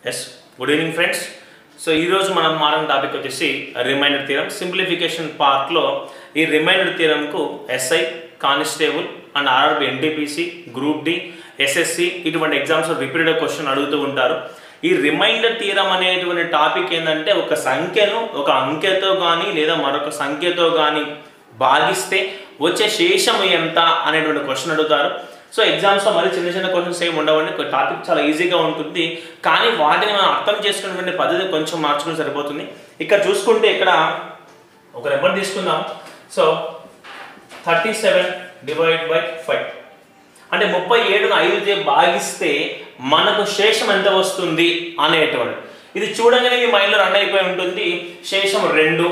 yes good evening friends so ఈరోజు మనం మారిన టాపిక్ వచ్చేసి రిమైండర్ థీరం సింప్లిఫికేషన్ పార్ట్లో ఈ రిమైండర్ థీరంకు SI constable and RRB NTPC group D SSC ఇటువంటి ఎగ్జామ్స్ రిపీటెడ్ క్వశ్చన్ అడుగుతూ ఉంటారు ఈ రిమైండర్ థీరం అనేటువంటి టాపిక్ ఏంటంటే ఒక సంఖ్యను ఒక అంకెతో కానీ లేదా మరొక సంఖ్యతో కానీ భాగిస్తే వచ్చే శేషం ఎంత అనేటువంటి క్వశ్చన్ అడుగుతారు సో ఎగ్జామ్స్లో మరి చిన్న చిన్న క్వశ్చన్స్ ఏమి ఉండవండి టాపిక్ చాలా ఈజీగా ఉంటుంది కానీ వాటిని మనం అర్థం చేసుకునేటువంటి పద్ధతి కొంచెం మార్చుకుని సరిపోతుంది ఇక్కడ చూసుకుంటే ఇక్కడ ఒక నెంబర్ తీసుకుందాం so thirty seven divide by five అంటే ముప్పై ఏడును ఐదు చే భాగిస్తే మనకు శేషం ఎంత వస్తుంది అనేటువంటి ఇది చూడగానే మీ మైండ్లో రన్ అయిపోయి ఉంటుంది శేషం రెండు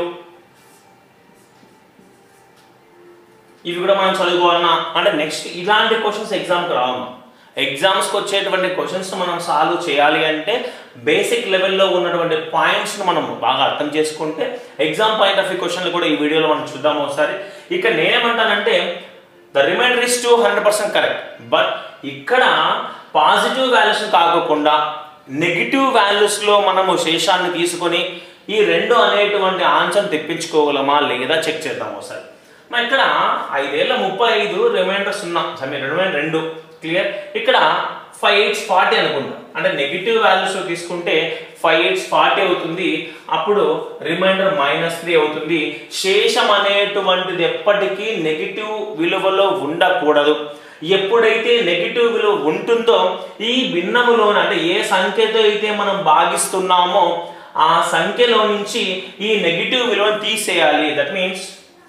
ఇవి కూడా మనం చదువుకోవాలన్నా అంటే నెక్స్ట్ ఇలాంటి క్వశ్చన్స్ ఎగ్జామ్కి రావు ఎగ్జామ్స్కి వచ్చేటువంటి క్వశ్చన్స్ మనం సాల్వ్ చేయాలి అంటే బేసిక్ లెవెల్లో ఉన్నటువంటి పాయింట్స్ని మనం బాగా అర్థం చేసుకుంటే ఎగ్జామ్ పాయింట్ ఆఫ్ వ్యూ క్వశ్చన్లు కూడా ఈ వీడియోలో మనం చూద్దాం ఒకసారి ఇక నేనేమంటానంటే the reminder is two hundred percent correct but ఇక్కడ పాజిటివ్ వాల్యూస్ కాకుండా నెగిటివ్ వాల్యూస్లో మనము శేషాన్ని తీసుకొని ఈ రెండు అనేటువంటి ఆన్సర్ తెప్పించుకోగలమా లేదా చెక్ చేద్దాం ఒకసారి మా ఇక్కడ ఐదేళ్ళ ముప్పై ఐదు రిమైండర్ సున్నా సమీ రిమైండర్ రెండు క్లియర్ ఇక్కడ ఫైవ్ ఎయిట్స్ ఫార్టీ అనుకుంటా అంటే నెగిటివ్ వాల్యూస్ తీసుకుంటే ఫైవ్ ఎయిట్స్ ఫార్టీ అవుతుంది అప్పుడు రిమైండర్ మైనస్ త్రీ అవుతుంది శేషం అనేటువంటిది ఎప్పటికీ నెగిటివ్ విలువలో ఉండకూడదు ఎప్పుడైతే నెగిటివ్ విలువ ఉంటుందో ఈ భిన్నములోన అంటే ఏ సంఖ్యతో అయితే మనం భాగిస్తున్నామో ఆ సంఖ్యలో నుంచి ఈ నెగిటివ్ విలువను తీసేయాలి that means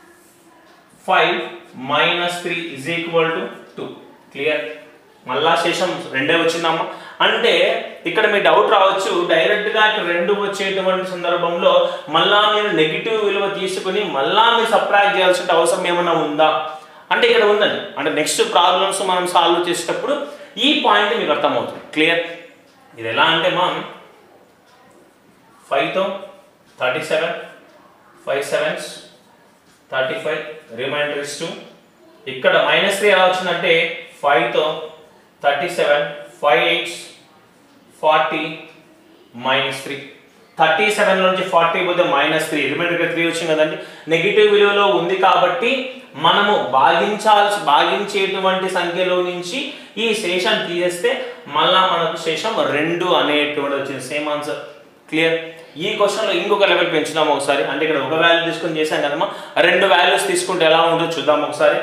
five minus three is equal to two clear మళ్ళా శేషం రెండే వచ్చిందమ్మా అంటే ఇక్కడ మీ డౌట్ రావచ్చు డైరెక్ట్ గా ఇక్కడ రెండు వచ్చేటువంటి సందర్భంలో మళ్ళా మీరు నెగిటివ్ విలువ తీసుకుని మళ్ళా మీరు సబ్ట్రాక్ట్ చేయాల్సిన అవసరం ఏమైనా ఉందా అంటే ఇక్కడ ఉందండి అంటే నెక్స్ట్ ప్రాబ్లమ్స్ మనం సాల్వ్ చేసేటప్పుడు ఈ పాయింట్ మీకు అర్థమవుతుంది క్లియర్ ఇది ఎలా అంటే మనం ఫైవ్తో thirty seven five sevens thirty five remainder is two ఇక్కడ మైనస్ త్రీ ఎలా వచ్చిందంటే ఫైవ్తో thirty seven five eights forty minus three thirty seven నుంచి ఫార్టీ పోతే మైనస్ త్రీ రిమైండర్ త్రీ వచ్చింది కదండి నెగిటివ్ విలువలో ఉంది కాబట్టి మనము భాగించాల్సి భాగించేటువంటి సంఖ్యలో నుంచి ఈ శేషం తీసేస్తే మళ్ళా మనకు శేషం రెండు అనేటువంటి వచ్చింది సేమ్ ఆన్సర్ క్లియర్ ఈ క్వశ్చన్లో ఇంకొక లెవెల్ పెంచుదాం ఒకసారి అంటే ఇక్కడ ఒక వాల్యూ తీసుకొని చేసాం కదమ్మా రెండు వాల్యూస్ తీసుకుంటే ఎలా ఉంటుందో చూద్దాం ఒకసారి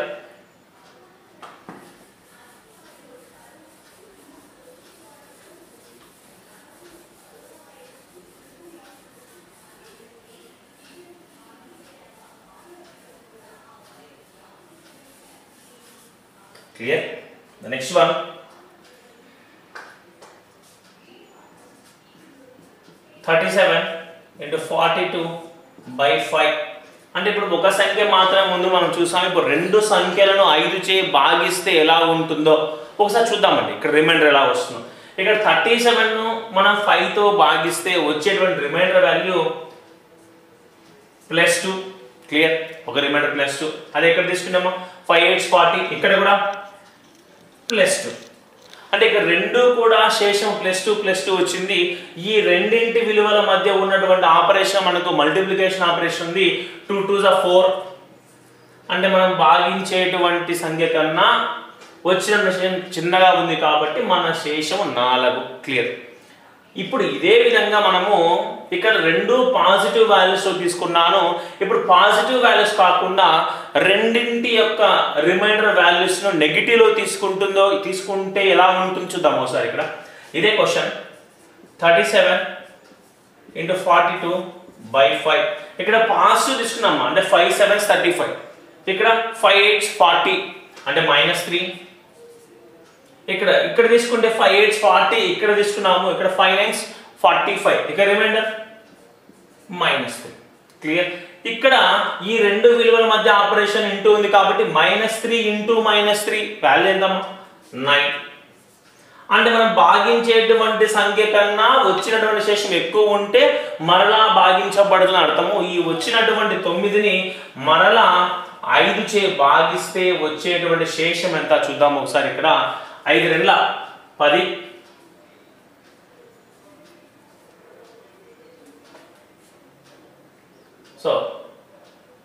clear the next one thirty seven into forty two by five అంటే ఇప్పుడు ఒక సంఖ్య మాత్రమే ముందు మనం చూసాం ఇప్పుడు రెండు సంఖ్యలను ఐదు చే భాగిస్తే ఎలా ఉంటుందో ఒకసారి చూద్దామండి ఇక్కడ రిమైండర్ ఎలా వస్తుందో ఇక్కడ థర్టీ సెవెన్ మనం ఫైవ్తో భాగిస్తే వచ్చేటువంటి reminder value plus two clear ఒక రిమైండర్ ప్లస్ టూ అది ఎక్కడ తీసుకున్నామో ఫైవ్ ఎయిట్స్ ఫార్టీ ఇక్కడ కూడా ప్లస్ టూ అంటే ఇక్కడ రెండు కూడా శేషం ప్లస్ టూ ప్లస్ టూ వచ్చింది ఈ రెండింటి విలువల మధ్య ఉన్నటువంటి ఆపరేషన్ మనకు మల్టిప్లికేషన్ ఆపరేషన్ ఉంది టూ టూ జా ఫోర్ అంటే మనం భాగించేటువంటి సంఖ్య కన్నా వచ్చిన విషయం చిన్నగా ఉంది కాబట్టి మన శేషం నాలుగు క్లియర్ ఇప్పుడు ఇదే విధంగా మనము ఇక్కడ రెండు పాజిటివ్ వాల్యూస్ తీసుకున్నాను ఇప్పుడు పాజిటివ్ వాల్యూస్ కాకుండా రెండింటి యొక్క రిమైండర్ వాల్యూస్ ను నెగిటివ్ లో తీసుకుంటుందో తీసుకుంటే ఎలా ఉంటుంది చూద్దాం ఒకసారి ఇక్కడ ఇదే question thirty seven into forty two by five ఇక్కడ పాజిటివ్ తీసుకున్నామా అంటే ఫైవ్ సెవెన్స్ థర్టీ ఫైవ్ ఇక్కడ ఫైవ్ ఎయిట్స్ ఫార్టీ అంటే మైనస్ త్రీ ఇక్కడ ఇక్కడ తీసుకుంటే ఫైవ్ ఎయిట్స్ ఫార్టీ ఇక్కడ తీసుకున్నాము ఇక్కడ ఫైవ్ నైన్స్ ఫార్టీ ఫైవ్ ఇక్కడ రిమైండర్ మైనస్ త్రీ క్లియర్ ఇక్కడ ఈ రెండు విలువల మధ్య ఆపరేషన్ ఇంటూ ఉంది కాబట్టి minus three into minus three value ఎంతమ్మా నైన్ అంటే మనం భాగించేటువంటి సంఖ్య కన్నా వచ్చినటువంటి శేషం ఎక్కువ ఉంటే మరలా భాగించబడుతున్న అర్థము ఈ వచ్చినటువంటి తొమ్మిదిని మరలా ఐదు చే భాగిస్తే వచ్చేటువంటి శేషం ఎంత చూద్దాం ఒకసారి ఇక్కడ ఐదు రెండ్ల పది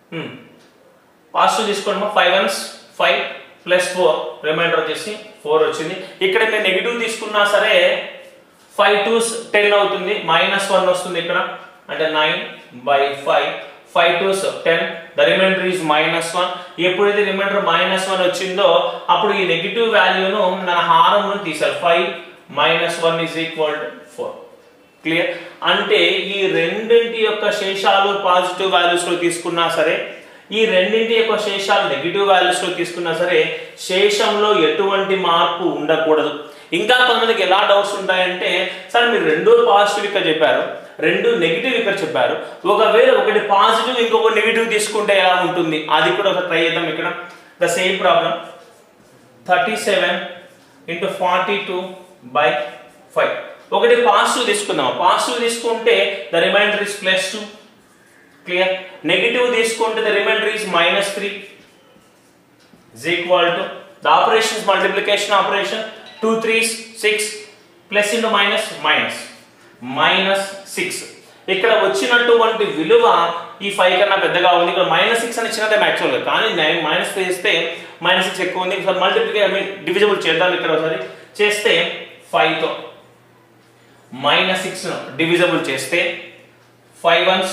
పాజిటివ్ తీసుకోండి five ones five plus four reminder వచ్చేసి ఫోర్ వచ్చింది ఇక్కడ మీరు నెగిటివ్ తీసుకున్నా సరే ఫైవ్ టూస్ టెన్ అవుతుంది మైనస్ వన్ వస్తుంది ఇక్కడ అంటే nine by five five twos ten the reminder is minus one ఎప్పుడైతే రిమైండర్ మైనస్ వన్ వచ్చిందో అప్పుడు ఈ నెగిటివ్ వాల్యూను మన హారంలో తీసారు five minus one is equal to four clear అంటే ఈ రెండింటి యొక్క శేషాలు పాజిటివ్ వాల్యూస్ లో తీసుకున్నా సరే ఈ రెండింటి యొక్క శేషాలు నెగిటివ్ వాల్యూస్ లో తీసుకున్నా సరే శేషంలో ఎటువంటి మార్పు ఉండకూడదు ఇంకా కొంతమందికి ఎలా డౌట్స్ ఉంటాయంటే సార్ మీరు రెండు పాజిటివ్ ఇక్కడ చెప్పారు రెండు నెగిటివ్ ఇక్కడ చెప్పారు ఒకవేళ ఒకటి పాజిటివ్ ఇంకొక నెగిటివ్ తీసుకుంటే ఎలా ఉంటుంది అది కూడా ఒక ట్రై చేద్దాం ఇక్కడ the same problem thirty seven into forty two by five ఒకటి పాజిటివ్ తీసుకుందాం పాజిటివ్ తీసుకుంటే the reminder is plus two clear negative తీసుకుంటే the reminder is minus three is equal to the operation is multiplication operation 2 3s 6 plus into minus minus minus 6 ఇక్కడ వచ్చినటువంటి విలువ ఈ five కన్నా పెద్దగా ఉంది ఇక్కడ మైనస్ సిక్స్ అని చిన్నదే యాక్చువల్గా కానీ నైన్ మైనస్ చేస్తే మైనస్ సిక్స్ ఎక్కువ ఉంది ఒకసారి మల్టిప్లికే ఐ మీన్ డివిజిబుల్ చేద్దాం ఇక్కడ ఒకసారి చేస్తే ఫైవ్తో మైనస్ సిక్స్ డివిజిబుల్ చేస్తే five ones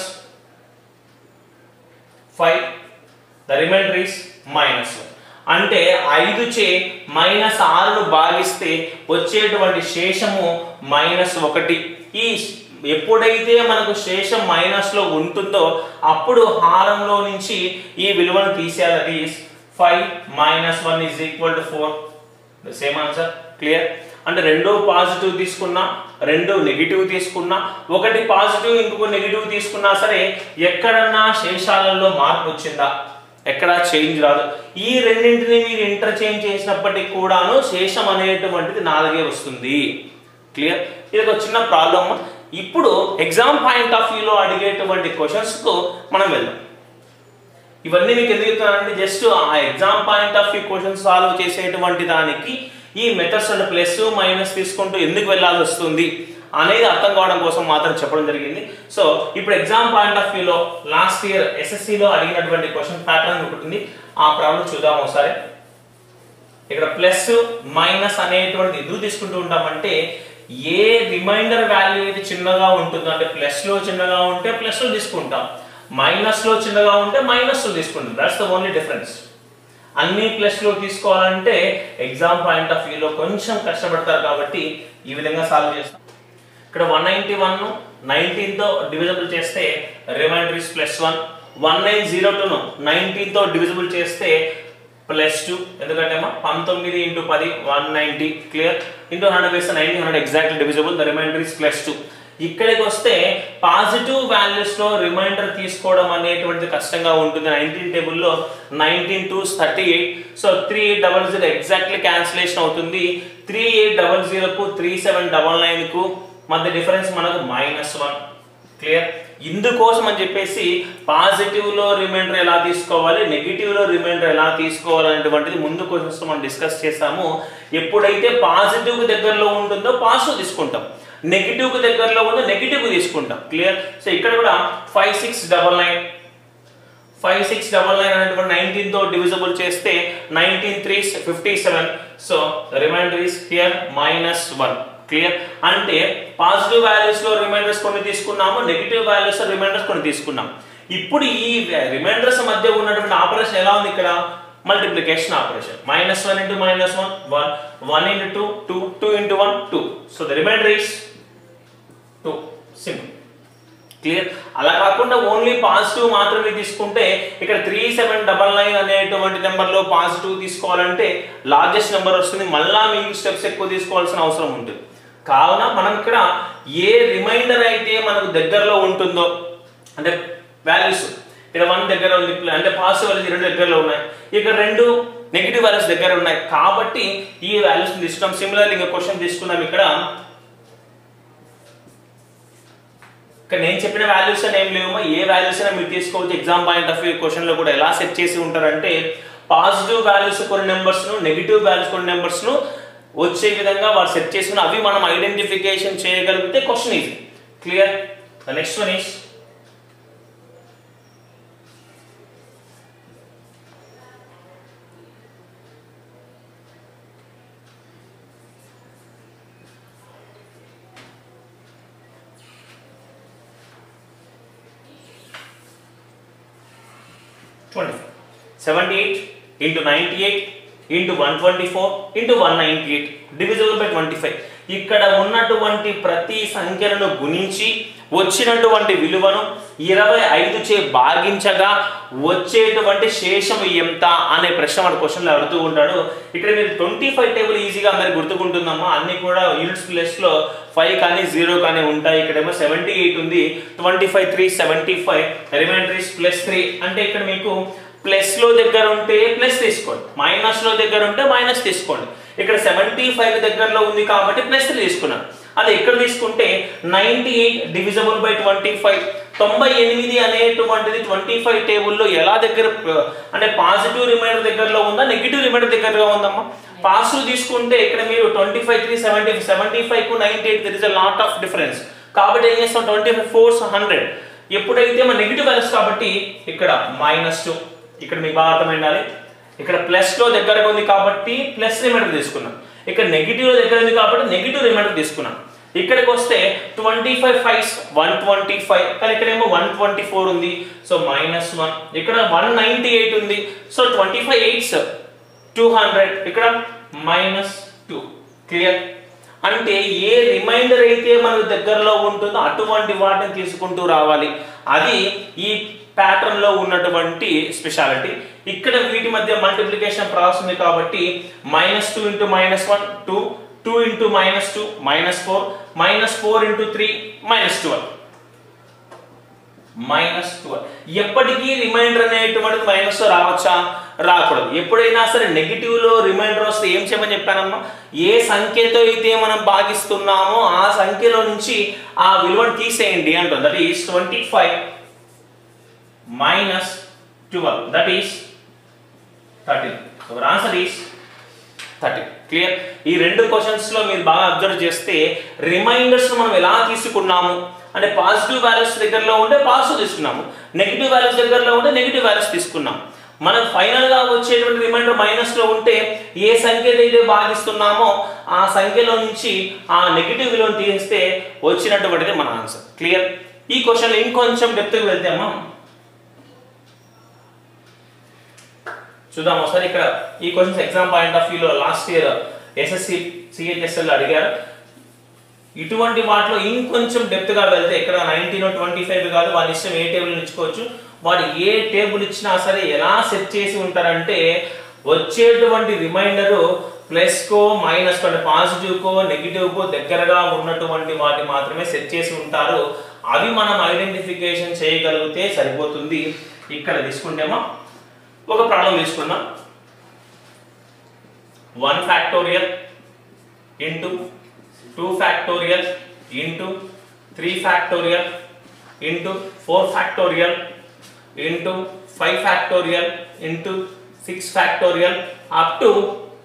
five the reminder is minus అంటే ఐదు చే మైనస్ ఆరును భాగిస్తే వచ్చేటువంటి శేషము మైనస్ ఒకటి ఈ ఎప్పుడైతే మనకు శేషం మైనస్ లో ఉంటుందో అప్పుడు హారంలో నుంచి ఈ విలువను తీసేయాలి అది five minus one is equal to four same answer clear అంటే రెండు పాజిటివ్ తీసుకున్నా రెండు నెగిటివ్ తీసుకున్నా ఒకటి పాజిటివ్ ఇంకొక నెగిటివ్ తీసుకున్నా సరే ఎక్కడన్నా శేషాలలో మార్పు వచ్చిందా ఎక్కడ చేంజ్ రాదు ఈ రెండింటిని మీరు ఇంటర్చేంజ్ చేసినప్పటికీ కూడాను శేషం అనేటువంటిది నాలుగే వస్తుంది క్లియర్ ఇది ఒక చిన్న ప్రాబ్లమ్ ఇప్పుడు ఎగ్జామ్ పాయింట్ ఆఫ్ వ్యూలో అడిగేటువంటి క్వశ్చన్స్కు మనం వెళ్దాం ఇవన్నీ మీకు ఎందుకు చెప్తున్నానంటే జస్ట్ ఆ exam point of view question solve చేసేటువంటి దానికి ఈ మెథడ్స్ అంటే ప్లస్ మైనస్ తీసుకుంటూ ఎందుకు వెళ్ళాల్సి వస్తుంది అనేది అర్థం కావడం కోసం మాత్రం చెప్పడం జరిగింది సో ఇప్పుడు ఎగ్జామ్ పాయింట్ ఆఫ్ వ్యూలో లాస్ట్ ఇయర్ ఎస్ఎస్సిలో అడిగినటువంటి క్వశ్చన్ ప్యాటర్న్ ఒకటి ఉంది ఆ ప్రాబ్లం చూద్దాం ఒకసారి ఇక్కడ ప్లస్ మైనస్ అనేటువంటి ఎందుకు తీసుకుంటూ ఉంటామంటే ఏ రిమైండర్ వాల్యూ అయితే చిన్నగా ఉంటుందో అంటే ప్లస్ లో చిన్నగా ఉంటే ప్లస్ లో తీసుకుంటాం మైనస్ లో చిన్నగా ఉంటే మైనస్ లో తీసుకుంటాం దట్స్ ద ఓన్లీ డిఫరెన్స్ అన్ని ప్లస్ లో తీసుకోవాలంటే ఎగ్జామ్ పాయింట్ ఆఫ్ వ్యూలో కొంచెం కష్టపడతారు కాబట్టి ఈ విధంగా సాల్వ్ చేస్తాం ఇక్కడ వన్ నైన్టీ వన్ నైన్టీన్తో డివిజబుల్ చేస్తే reminder is plus one one nine zero టూను నైన్టీన్తో డివిజిబుల్ చేస్తే ప్లస్ టూ ఎందుకంటే అమ్మా పంతొమ్మిది ఇంటూ పది one ninety clear into hundred వేస్తే ninety hundred exactly divisible the reminder is plus two ఇక్కడికి వస్తే పాజిటివ్ వాల్యూస్ లో రిమైండర్ తీసుకోవడం అనేటువంటిది కష్టంగా ఉంటుంది నైన్టీన్ టేబుల్లో nineteen two thirty eight so three eight double zero exactly cancellation అవుతుంది త్రీ ఎయిట్ డబల్ జీరోకు త్రీ సెవెన్ డబల్ నైన్కు మధ్య డిఫరెన్స్ మనకు మైనస్ వన్ క్లియర్ ఇందుకోసం అని చెప్పేసి పాజిటివ్ లో రిమైండర్ ఎలా తీసుకోవాలి నెగిటివ్ లో రిమైండర్ ఎలా తీసుకోవాలి అనేటువంటిది ముందు క్వశ్చన్స్ మనం డిస్కస్ చేసాము ఎప్పుడైతే పాజిటివ్ దగ్గరలో ఉంటుందో పాజిటివ్ తీసుకుంటాం నెగిటివ్ కు దగ్గరలో ఉందో నెగిటివ్ తీసుకుంటాం క్లియర్ సో ఇక్కడ కూడా five six double nine five six double nine అనేటువంటి నైన్టీన్ తో డివిజిబుల్ చేస్తే nineteen three fifty seven so reminder is here minus one clear అంటే పాజిటివ్ వాల్యూస్ లో రిమైండర్స్ కొన్ని తీసుకున్నాము నెగిటివ్ వాల్యూస్ లో రిమైండర్స్ కొన్ని తీసుకున్నాం ఇప్పుడు ఈ రిమైండర్స్ మధ్య ఉన్నటువంటి ఆపరేషన్ ఎలా ఉంది ఇక్కడ multiplication operation minus one into minus one one one into two two two into one two so the reminder is two simple clear అలా కాకుండా ఓన్లీ పాజిటివ్ మాత్రమే తీసుకుంటే ఇక్కడ త్రీ సెవెన్ డబల్ నైన్ అనేటువంటి నెంబర్లో పాజిటివ్ తీసుకోవాలంటే లార్జెస్ట్ నెంబర్ వస్తుంది మళ్ళా మీకు స్టెప్స్ ఎక్కువ తీసుకోవాల్సిన అవసరం ఉంటుంది కావున మనం ఇక్కడ ఏ రిమైండర్ అయితే మనకు దగ్గరలో ఉంటుందో అంటే వాల్యూస్ ఇక్కడ వన్ దగ్గర ఉంది అంటే పాజిటివ్ వాల్యూస్ రెండు దగ్గరలో ఉన్నాయి ఇక్కడ రెండు నెగిటివ్ వాల్యూస్ దగ్గర ఉన్నాయి కాబట్టి ఈ వాల్యూస్ తీసుకున్నాం సిమిలర్ ఇంకా క్వశ్చన్ తీసుకున్నాం ఇక్కడ ఇక్కడ నేను చెప్పిన వాల్యూస్ అని ఏం లేవు ఏ వాల్యూస్ అయినా మీరు తీసుకోవచ్చు exam point of view question లో కూడా ఎలా సెట్ చేసి ఉంటారంటే పాజిటివ్ వాల్యూస్ కొన్ని నెంబర్స్ ను నెగిటివ్ వాల్యూస్ కొన్ని నెంబర్స్ ను వచ్చే విధంగా వారు సెట్ చేసుకుని అవి మనం ఐడెంటిఫికేషన్ చేయగలిగితే question easy clear the next one is twenty five seventy eight into ninety eight into one twenty four into one ninety eight divisible by twenty five ఇక్కడ ఉన్నటువంటి ప్రతి సంఖ్యలను గుణించి వచ్చినటువంటి విలువను ఇరవై ఐదు చే భాగించగా వచ్చేటువంటి శేషం ఎంత అనే ప్రశ్న మన క్వశ్చన్లో అడుగుతూ ఉంటాడు ఇక్కడ మీరు ట్వంటీ ఫైవ్ టేబుల్ ఈజీగా అందరికి గుర్తుకుంటుందమ్మా అన్ని కూడా యూనిట్స్ ప్లేస్లో ఫైవ్ కానీ జీరో కానీ ఉంటాయి ఇక్కడేమో సెవెంటీ ఎయిట్ ఉంది twenty five three seventy five reminder is plus three అంటే ఇక్కడ మీకు ప్లస్ లో దగ్గర ఉంటే ప్లస్ తీసుకోండి మైనస్ లో దగ్గర ఉంటే మైనస్ తీసుకోండి ఇక్కడ సెవెంటీ ఫైవ్ దగ్గరలో ఉంది కాబట్టి ప్లస్ త్రీ తీసుకున్నాను అదే ఇక్కడ తీసుకుంటే ninety eight divisible by twenty five తొంభై ఎనిమిది అనేటువంటిది ట్వంటీ ఫైవ్ టేబుల్లో ఎలా దగ్గర అంటే పాజిటివ్ రిమైండర్ దగ్గరలో ఉందా నెగిటివ్ రిమైండర్ దగ్గరగా ఉందమ్మా పాజిటివ్ తీసుకుంటే ఇక్కడ మీరు twenty five three seventy seventy five కు ninety eight there is a lot of difference కాబట్టి ఏం చేస్తాం ట్వంటీ ఫైవ్ ఫోర్స్ హండ్రెడ్ ఎప్పుడైతే మన నెగిటివ్ వాల్యూస్ కాబట్టి ఇక్కడ మైనస్ టూ ఇక్కడ మీకు బాగా అర్థమైండాలి ఇక్కడ ప్లస్ లో దగ్గరగా ఉంది కాబట్టి ప్లస్ రిమైండర్ తీసుకున్నాం ఇక్కడ నెగిటివ్ లో దగ్గర ఉంది కాబట్టి నెగిటివ్ రిమైండర్ తీసుకున్నాం ఇక్కడికి వస్తే twenty five five one twenty five కానీ ఇక్కడేమో వన్ ట్వంటీ ఫోర్ ఉంది సో మైనస్ వన్ ఇక్కడ వన్ నైన్టీ ఎయిట్ ఉంది so twenty five eights two hundred ఇక్కడ మైనస్ టూ క్లియర్ అంటే ఏ రిమైండర్ అయితే మనకు దగ్గరలో ఉంటుందో అటువంటి వాటిని తీసుకుంటూ రావాలి అది ఈ ప్యాటర్న్ లో ఉన్నటువంటి స్పెషాలిటీ ఇక్కడ వీటి మధ్య మల్టిప్లికేషన్ ప్రాసెస్ ఉంది కాబట్టి minus two into minus one two two into minus two minus four minus four into three minus twelve minus twelve ఎప్పటికీ రిమైండర్ అనేటువంటిది మైనస్ రావచ్చా రాకూడదు ఎప్పుడైనా సరే నెగిటివ్ లో రిమైండర్ వస్తే ఏం చేయమని చెప్పానమ్మా ఏ సంఖ్యతో అయితే మనం భాగిస్తున్నామో ఆ సంఖ్యలో నుంచి ఆ విలువను తీసేయండి అంటుంది that is twenty five minus twelve that is thirteen our answer is thirty clear ఈ రెండు క్వశ్చన్స్ లో మీరు బాగా అబ్జర్వ్ చేస్తే రిమైండర్స్ మనం ఎలా తీసుకున్నాము అంటే పాజిటివ్ వాల్యూస్ దగ్గరలో ఉంటే పాజిటివ్ తీసుకున్నాము నెగిటివ్ వాల్యూస్ దగ్గరలో ఉంటే నెగిటివ్ వాల్యూస్ తీసుకున్నాం మనం ఫైనల్ గా వచ్చేటువంటి రిమైండర్ మైనస్ లో ఉంటే ఏ సంఖ్య అయితే భాగిస్తున్నామో ఆ సంఖ్యలో నుంచి ఆ నెగిటివ్ విలువను తీస్తే వచ్చినటువంటిది మన ఆన్సర్ క్లియర్ ఈ క్వశ్చన్ ఇంకొంచెం డెప్త్కి వెళ్తే అమ్మా చూద్దాం ఒకసారి ఇక్కడ ఈ క్వశ్చన్స్ ఎగ్జామ్ పాయింట్ ఆఫ్ వ్యూలో లాస్ట్ ఇయర్ ఎస్ఎస్సి సిహెచ్ఎస్ఎల్ అడిగారు ఇటువంటి వాటిలో ఇంకొంచెం డెప్త్ గా వెళ్తే ఇక్కడ నైన్టీన్ ట్వంటీ ఫైవ్ కాదు వాళ్ళ ఇష్టం ఏ టేబుల్ ఇచ్చుకోవచ్చు వాడు ఏ టేబుల్ ఇచ్చినా సరే ఎలా సెట్ చేసి ఉంటారంటే వచ్చేటువంటి రిమైండర్ ప్లస్ కో మైనస్ కో అంటే పాజిటివ్ కో నెగిటివ్ కో దగ్గరగా ఉన్నటువంటి వాటి మాత్రమే సెట్ చేసి ఉంటారు అవి మనం ఐడెంటిఫికేషన్ చేయగలిగితే సరిపోతుంది ఇక్కడ తీసుకుంటేమా ఒక ప్రాబ్లం తీసుకుందాం one factorial into two factorial into three factorial into four factorial into five factorial into six factorial up to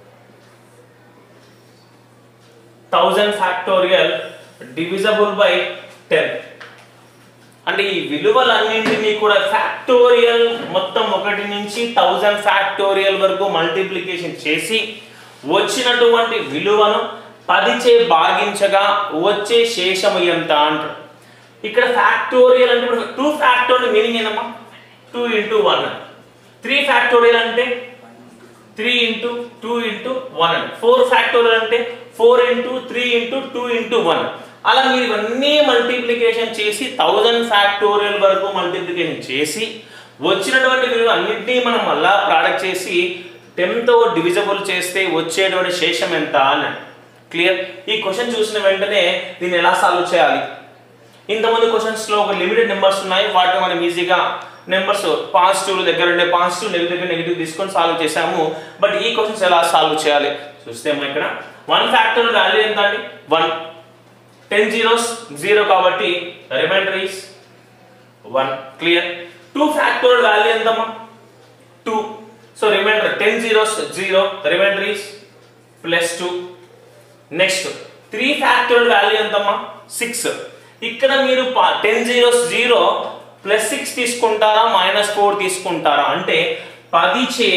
thousand factorial divisible by ten అంటే ఈ విలువలన్నింటినీ కూడా ఫ్యాక్టోరియల్ మొత్తం ఒకటి నుంచి థౌజండ్ ఫ్యాక్టోరియల్ వరకు మల్టిప్లికేషన్ చేసి వచ్చినటువంటి విలువను పదిచే భాగించగా వచ్చే శేషము ఎంత అంటారు ఇక్కడ ఫ్యాక్టోరియల్ అంటే ఇప్పుడు టూ ఫ్యాక్టోరియల్ మీనింగ్ ఏంటమ్మా two into one three factorial అంటే three into two into one అండి ఫోర్ ఫ్యాక్టోరియల్ అంటే four into three into two into one అలా మీరు ఇవన్నీ మల్టిప్లికేషన్ చేసి థౌజండ్ ఫ్యాక్టోరియల్ వరకు మల్టిప్లికేషన్ చేసి వచ్చినటువంటి విలువ అన్నింటినీ మనం మళ్ళా ప్రాడక్ట్ చేసి టెన్తో డివిజబుల్ చేస్తే వచ్చేటువంటి శేషం ఎంత అని క్లియర్ ఈ క్వశ్చన్ చూసిన వెంటనే దీన్ని ఎలా సాల్వ్ చేయాలి ఇంతమంది క్వశ్చన్స్ లో ఒక లిమిటెడ్ నెంబర్స్ ఉన్నాయి వాటిని మనం ఈజీగా నెంబర్స్ పాజిటివ్ దగ్గర ఉండే పాజిటివ్ నెగిటివ్ నెగిటివ్ తీసుకొని సాల్వ్ చేసాము బట్ ఈ క్వశ్చన్స్ ఎలా సాల్వ్ చేయాలి చూస్తే మనం ఇక్కడ వన్ ఫ్యాక్టర్ వాల్యూ ఎంత అండి వన్ టెన్ జీరోస్ జీరో కాబట్టి reminder is one clear two factorial value ఎంతమ్మా two so reminder ten zeros zero reminder is plus two next three factorial value ఎంతమ్మా సిక్స్ ఇక్కడ మీరు ten zeros zero plus six తీసుకుంటారా minus four తీసుకుంటారా అంటే పది చే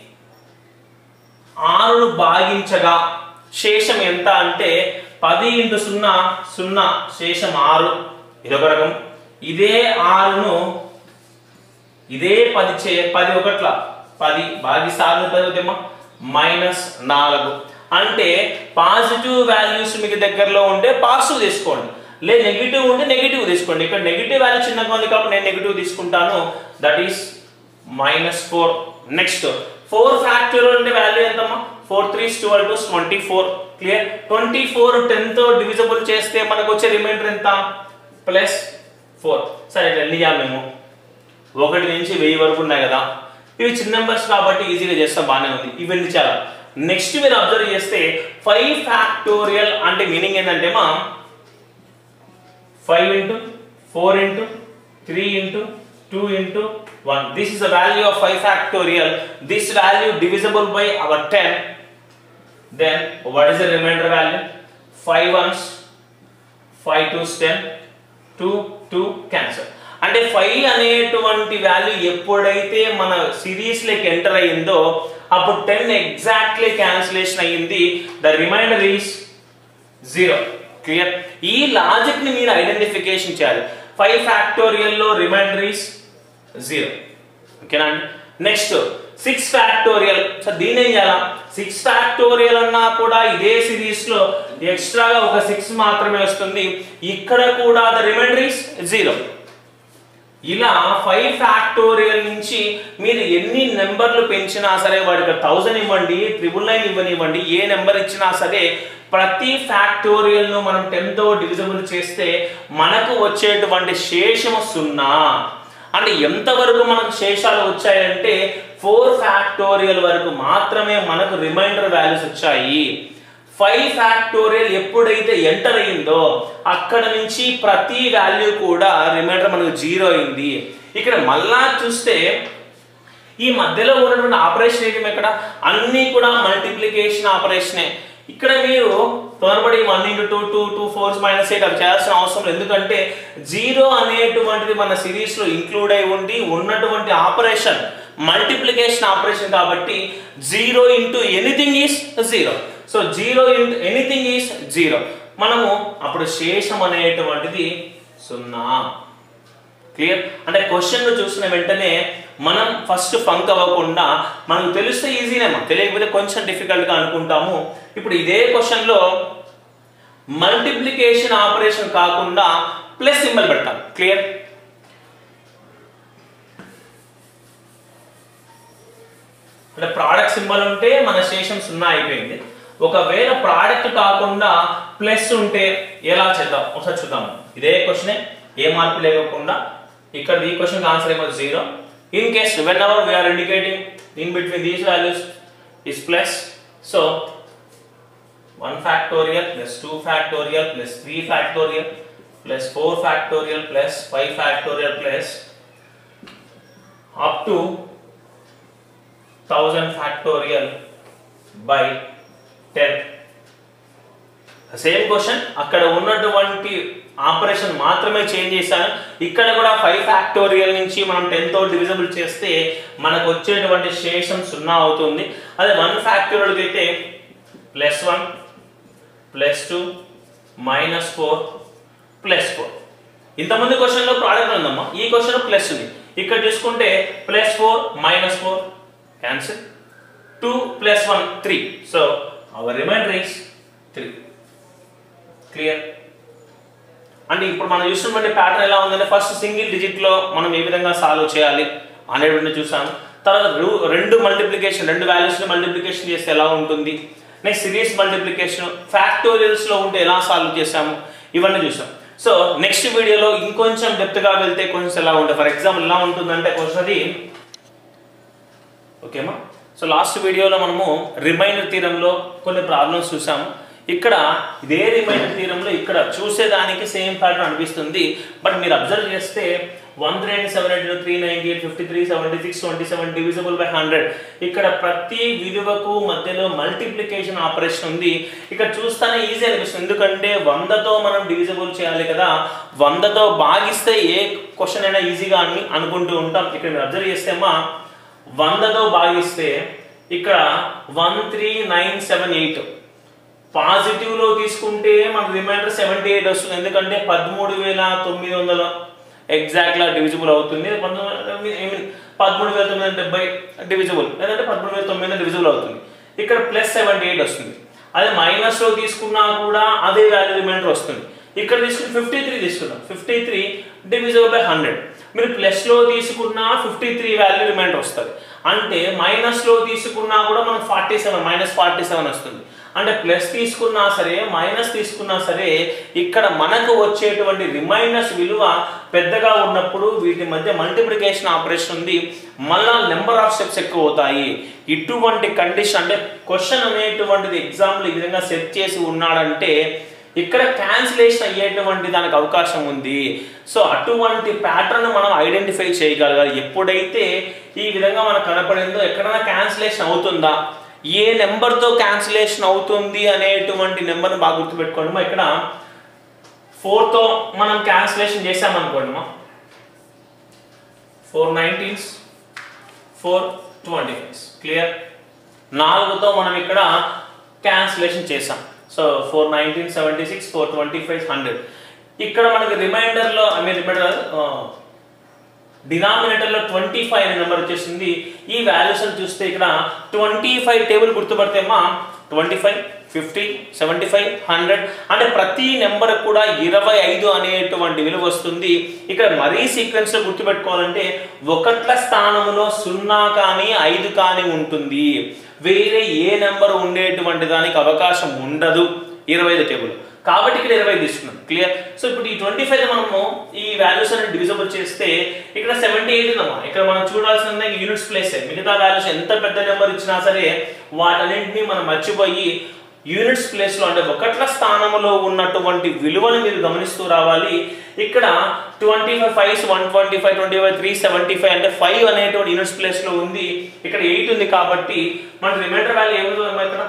ఆరును భాగించగా శేషం ఎంత అంటే పది ఇంటూ సున్నా సున్నా శేషం ఆరు ఇదొక రకం ఇదే ఆరును ఇదే పది చే పది ఒకట్ల పది భాగిస్తాలు చదువుతేమా మైనస్ నాలుగు అంటే పాజిటివ్ వాల్యూస్ మీకు దగ్గరలో ఉంటే పాజిటివ్ తీసుకోండి లే నెగిటివ్ ఉంటే నెగిటివ్ తీసుకోండి ఇక్కడ నెగిటివ్ వాల్యూ చిన్నగా ఉంది కాబట్టి నేను నెగిటివ్ తీసుకుంటాను that is minus four next four factorial అంటే వాల్యూ ఎంతమ్మా four three twelve to twenty four clear twenty four టెన్తో డివిజబుల్ చేస్తే మనకు వచ్చే రిమైండర్ ఎంత ప్లస్ ఫోర్ సరే ఎన్ని చేయాలి మేము ఒకటి నుంచి వెయ్యి వరకు ఉన్నాయి కదా ఇవి చిన్న నెంబర్స్ కాబట్టి ఈజీగా చేస్తాం బాగానే ఉంది ఇవన్నీ చాలా నెక్స్ట్ మీరు అబ్జర్వ్ చేస్తే ఫైవ్ ఫ్యాక్టోరియల్ అంటే మీనింగ్ ఏంటంటే మా five into four into three into two into one this is the value of five factorial this value divisible by our ten then what is the reminder value five ones five two ten two two cancel అంటే five అనేటువంటి value ఎప్పుడైతే మన series లెక్ enter అయ్యిందో అప్పుడు ten exactly cancellation అయ్యింది the reminder is zero clear ఈ logic ని మీరు ఐడెంటిఫికేషన్ చేయాలి ఫైవ్ ఫ్యాక్టోరియల్ లో రిమైండర్ ఈస్ జీరో ఓకేనా అండి నెక్స్ట్ సిక్స్ ఫ్యాక్టోరియల్ సో దీని ఏం చేయాలా సిక్స్ ఫ్యాక్టోరియల్ అన్నా కూడా ఇదే సిరీస్ లో ఎక్స్ట్రాగా ఒక సిక్స్ మాత్రమే వస్తుంది ఇక్కడ కూడా ద రిమైండర్ ఈస్ జీరో ఇలా ఫైవ్ ఫ్యాక్టోరియల్ నుంచి మీరు ఎన్ని నెంబర్లు పెంచినా సరే వాడికి థౌజండ్ ఇవ్వండి ట్రిపుల్ నైన్ ఇవ్వనివ్వండి ఏ నెంబర్ ఇచ్చినా సరే ప్రతి ఫ్యాక్టోరియల్ ను మనం టెన్ తో డివిజిబుల్ చేస్తే మనకు వచ్చేటువంటి శేషము సున్నా అంటే ఎంతవరకు మనకు శేషాలు వచ్చాయంటే ఫోర్ ఫ్యాక్టోరియల్ వరకు మాత్రమే మనకు రిమైండర్ వాల్యూస్ వచ్చాయి ఫైవ్ ఫ్యాక్టోరియల్ ఎప్పుడైతే ఎంటర్ అయిందో అక్కడ నుంచి ప్రతి వాల్యూ కూడా రిమైండర్ మనకు జీరో అయింది ఇక్కడ మళ్ళా చూస్తే ఈ మధ్యలో ఉన్నటువంటి ఆపరేషన్ ఏంటి ఇక్కడ అన్ని కూడా మల్టిప్లికేషన్ ఆపరేషనే ఇక్కడ మీరు త్వరపడి one into two two two fours minus eight అవి చేయాల్సిన అవసరం లేదు ఎందుకంటే జీరో అనేటువంటిది మన సిరీస్ లో ఇంక్లూడ్ అయి ఉండి ఉన్నటువంటి ఆపరేషన్ మల్టిప్లికేషన్ ఆపరేషన్ కాబట్టి zero into anything is zero so zero into anything is zero మనము అప్పుడు శేషం అనేటువంటిది సున్నా క్లియర్ అంటే క్వశ్చన్ చూసిన వెంటనే మనం ఫస్ట్ ఫంక్ అవ్వకుండా మనకు తెలిస్తే ఈజీనే తెలియకపోతే కొంచెం డిఫికల్ట్ గా అనుకుంటాము ఇప్పుడు ఇదే క్వశ్చన్ లో మల్టిప్లికేషన్ ఆపరేషన్ కాకుండా ప్లస్ సింబల్ పెడతాం క్లియర్ అంటే ప్రోడక్ట్ సింబల్ ఉంటే మన శేషం సున్నా అయిపోయింది ఒకవేళ ప్రోడక్ట్ కాకుండా ప్లస్ ఉంటే ఎలా చేద్దాం ఒకసారి చూద్దాం ఇదే క్వశ్చనే ఏ మార్పు లేకుండా ఇక్కడ ఈ క్వశ్చన్ ఆన్సర్ ఏమో zero in case when our we are indicating in between these values is plus so one factorial plus two factorial plus three factorial plus four factorial plus five factorial plus up to thousand factorial by ten same question అక్కడ ఉన్నటువంటి operation మాత్రమే change చేశాను ఇక్కడ కూడా five factorial నుంచి మనం ten తో divisible చేస్తే మనకు వచ్చేటువంటి శేషం సున్నా అవుతుంది అదే వన్ ఫ్యాక్టోరియల్ అయితే plus one plus two minus four plus four ఇంతమంది క్వశ్చన్లో ప్రోడక్ట్ ఉందమ్మా ఈ క్వశ్చన్ ప్లస్ ఉంది ఇక్కడ చూసుకుంటే plus four minus four cancel two plus one three so our reminder is three clear అంటే ఇప్పుడు మనం చూసినటువంటి ప్యాటర్న్ ఎలా ఉందంటే ఫస్ట్ సింగిల్ డిజిట్ లో మనం ఏ విధంగా సాల్వ్ చేయాలి అనేటువంటి చూసాము తర్వాత రు- రెండు మల్టిప్లికేషన్ రెండు వాల్యూస్ ని మల్టిప్లికేషన్ చేస్తే ఎలా ఉంటుంది నెక్స్ట్ సిరీస్ మల్టిప్లికేషన్ ఫ్యాక్టోరియల్స్ లో ఉంటే ఎలా సాల్వ్ చేసాము ఇవన్నీ చూసాం సో నెక్స్ట్ వీడియోలో ఇంకొంచెం డెప్త్ గా వెళ్తే కొంచెం ఎలా ఉంటుంది ఫర్ ఎగ్జాంపుల్ ఎలా ఉంటుందంటే కొంచెం అది ఓకేమా సో లాస్ట్ వీడియోలో మనము రిమైండర్ తీరంలో కొన్ని ప్రాబ్లమ్స్ చూసాము ఇక్కడ ఇదే రిమైండర్ తీరంలో ఇక్కడ చూసేదానికి సేమ్ ప్యాటర్న్ అనిపిస్తుంది బట్ మీరు అబ్జర్వ్ చేస్తే one three nine seven eight three ninety eight fifty three seventy six twenty seven divisible by hundred ఇక్కడ ప్రతి విలువకు మధ్యలో మల్టిప్లికేషన్ ఆపరేషన్ ఉంది ఇక్కడ చూస్తానే ఈజీ అనిపిస్తుంది ఎందుకంటే వందతో మనం డివిజిబుల్ చేయాలి కదా వందతో భాగిస్తే ఏ క్వశ్చన్ అయినా ఈజీగా అని అనుకుంటూ ఉంటాం ఇక్కడ మీరు అబ్జర్వ్ చేస్తేమా వందతో భాగిస్తే ఇక్కడ one three nine seven eight positive లో తీసుకుంటే మనకు రిమైండర్ సెవెంటీ ఎయిట్ వస్తుంది ఎందుకంటే పదమూడు వేల తొమ్మిది వందల ఎగ్జాక్ట్గా డివిజిబుల్ అవుతుంది పంతొమ్మిది ఐ మీన్ పదమూడు వేల తొమ్మిది వందల డెబ్బై డివిజిబుల్ లేదంటే పదమూడు వేల తొమ్మిది వందల డివిజిబుల్ అవుతుంది ఇక్కడ ప్లస్ సెవెంటీ ఎయిట్ వస్తుంది అదే మైనస్లో తీసుకున్నా కూడా అదే వాల్యూ రిమైండర్ వస్తుంది ఇక్కడ తీసుకుని ఫిఫ్టీ త్రీ తీసుకున్నాం fifty three divisible by hundred మీరు ప్లస్లో తీసుకున్నా ఫిఫ్టీ త్రీ వాల్యూ రిమైండర్ వస్తుంది అంటే మైనస్లో తీసుకున్నా కూడా మనకు forty seven minus forty seven వస్తుంది అంటే ప్లస్ తీసుకున్నా సరే మైనస్ తీసుకున్నా సరే ఇక్కడ మనకు వచ్చేటువంటి రిమైండర్స్ విలువ పెద్దగా ఉన్నప్పుడు వీటి మధ్య మల్టిప్లికేషన్ ఆపరేషన్ ఉంది మళ్ళా నెంబర్ ఆఫ్ స్టెప్స్ ఎక్కువ అవుతాయి ఇటువంటి కండిషన్ అంటే క్వశ్చన్ అనేటువంటిది ఎగ్జామ్లో ఈ విధంగా సెట్ చేసి ఉన్నాడంటే ఇక్కడ క్యాన్సిలేషన్ అయ్యేటువంటి దానికి అవకాశం ఉంది సో అటువంటి ప్యాటర్న్ మనం ఐడెంటిఫై చేయగలగాలి ఎప్పుడైతే ఈ విధంగా మనకు కనపడిందో ఎక్కడైనా క్యాన్సిలేషన్ అవుతుందా ఏ నెంబర్తో క్యాన్సిలేషన్ అవుతుంది అనేటువంటి నెంబర్ని బాగా గుర్తుపెట్టుకోండి మా ఇక్కడ ఫోర్తో మనం క్యాన్సిలేషన్ చేసామనుకోండి మా four nineteens four twenty fives clear నాలుగుతో మనం ఇక్కడ క్యాన్సిలేషన్ చేసాం so four nineteen seventy six four twenty five hundred ఇక్కడ మనకి రిమైండర్లో ఐ మీన్ రిమైండర్ డినామినేటర్లో ట్వంటీ ఫైవ్ అనే నెంబర్ వచ్చేసింది ఈ వాల్యూస్ చూస్తే ఇక్కడ ట్వంటీ ఫైవ్ టేబుల్ గుర్తుపడితేమా twenty five fifty seventy five hundred అంటే ప్రతి నెంబర్ కూడా ఇరవై ఐదు అనేటువంటి విలువ వస్తుంది ఇక్కడ మరీ సీక్వెన్స్లో గుర్తుపెట్టుకోవాలంటే ఒకట్ల స్థానంలో సున్నా కానీ ఐదు కానీ ఉంటుంది వేరే ఏ నెంబర్ ఉండేటువంటి దానికి అవకాశం ఉండదు ఇరవై ఐదు టేబుల్ కాబట్టి ఇక్కడ ఇరవై తీసుకున్నాం క్లియర్ సో ఇప్పుడు ఈ ట్వంటీ ఫైవ్ మనము ఈ వాల్యూస్ అనేది డివిజబుల్ చేస్తే ఇక్కడ సెవెంటీ ఎయిట్ ఉందమ్మా ఇక్కడ మనం చూడాల్సిన యూనిట్స్ ప్లేస్ మిగతా వాల్యూస్ ఎంత పెద్ద నెంబర్ ఇచ్చినా సరే వాటన్నింటినీ మనం మర్చిపోయి యూనిట్స్ ప్లేస్ లో అంటే ఒకట్ల స్థానంలో ఉన్నటువంటి విలువను మీరు గమనిస్తూ రావాలి ఇక్కడ twenty five five one twenty five twenty five three seventy five అంటే ఫైవ్ అనేటువంటి యూనిట్స్ ప్లేస్ లో ఉంది ఇక్కడ ఎయిట్ ఉంది కాబట్టి మన రిమైండర్ వాల్యూ ఏముంటుందమ్మా ఇక్కడ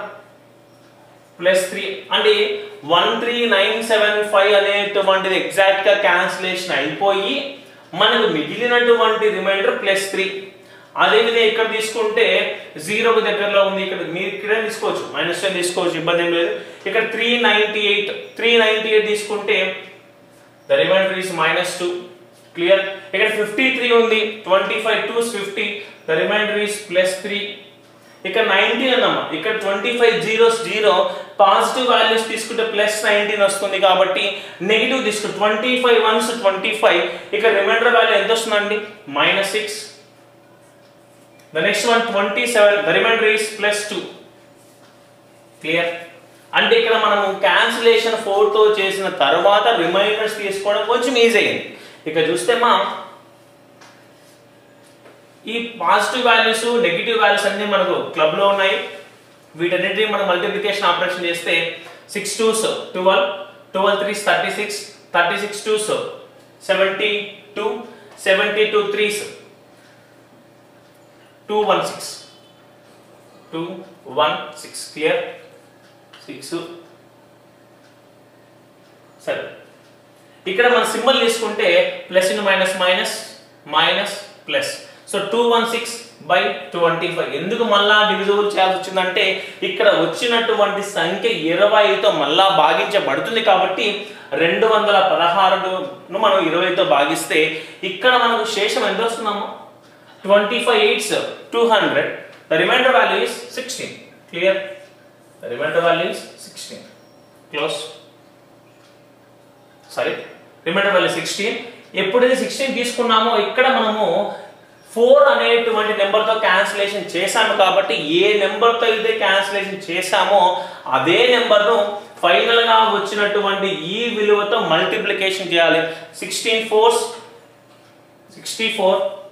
ప్లస్ త్రీ అంటే one three nine seven five అనేటువంటిది ఎగ్జాక్ట్ గా క్యాన్సిలేషన్ అయిపోయి మనకు మిగిలినటువంటి రిమైండర్ ప్లస్ త్రీ అదేవిధంగా ఇక్కడ తీసుకుంటే జీరోకి దగ్గరలో ఉంది ఇక్కడ మీరు ఇక్కడ తీసుకోవచ్చు మైనస్ టెన్ తీసుకోవచ్చు ఇబ్బంది ఏం లేదు ఇక్కడ three ninety eight three ninety eight తీసుకుంటే the reminder is minus two clear ఇక్కడ ఫిఫ్టీ త్రీ ఉంది twenty five two fifty the reminder is plus three ఇక్కడ నైన్టీన్ అన్నమా ఇక్కడ twenty five zeros zero positive values తీసుకుంటే ప్లస్ నైన్టీన్ వస్తుంది కాబట్టి negative తీసుకుంటే twenty five ones twenty five ఇక్కడ రిమైండర్ వాల్యూ ఎంత వస్తుందండి minus six the next one twenty seven the reminder is plus two clear అంటే ఇక్కడ మనము క్యాన్సిలేషన్ ఫోర్తో చేసిన తర్వాత రిమైండర్స్ తీసుకోవడం కొంచెం ఈజీ అయింది ఇక చూస్తే మా ఈ పాజిటివ్ వాల్యూస్ నెగిటివ్ వాల్యూస్ అన్ని మనకు క్లబ్ లో ఉన్నాయి వీటన్నిటిని మనం మల్టిప్లికేషన్ ఆపరేషన్ చేస్తే six twos twelve twelve threes thirty six thirty six twos seventy two seventy two threes two one six two one six clear six సరే ఇక్కడ మన సింబల్ తీసుకుంటే plus in minus minus minus plus so two one six by twenty five ఎందుకు మళ్ళా divisible చేయాల్సి వచ్చిందంటే ఇక్కడ వచ్చినటువంటి సంఖ్య ఇరవైతో మళ్ళా భాగించబడుతుంది కాబట్టి రెండు వందల పదహారును మనం ఇరవైతో భాగిస్తే ఇక్కడ మనకు శేషం ఎంత వస్తున్నాము twenty five eights two hundred the reminder value is sixteen clear the reminder value is sixteen close sorry reminder value sixteen ఎప్పుడైతే సిక్స్టీన్ తీసుకున్నామో ఇక్కడ మనము ఫోర్ అనేటువంటి నెంబర్తో క్యాన్సిలేషన్ చేశాము కాబట్టి ఏ నెంబర్తో అయితే క్యాన్సిలేషన్ చేశామో అదే నెంబర్ను ఫైనల్గా వచ్చినటువంటి ఈ విలువతో మల్టిప్లికేషన్ చేయాలి సిక్స్టీన్ ఫోర్స్ సిక్స్టీ ఫోర్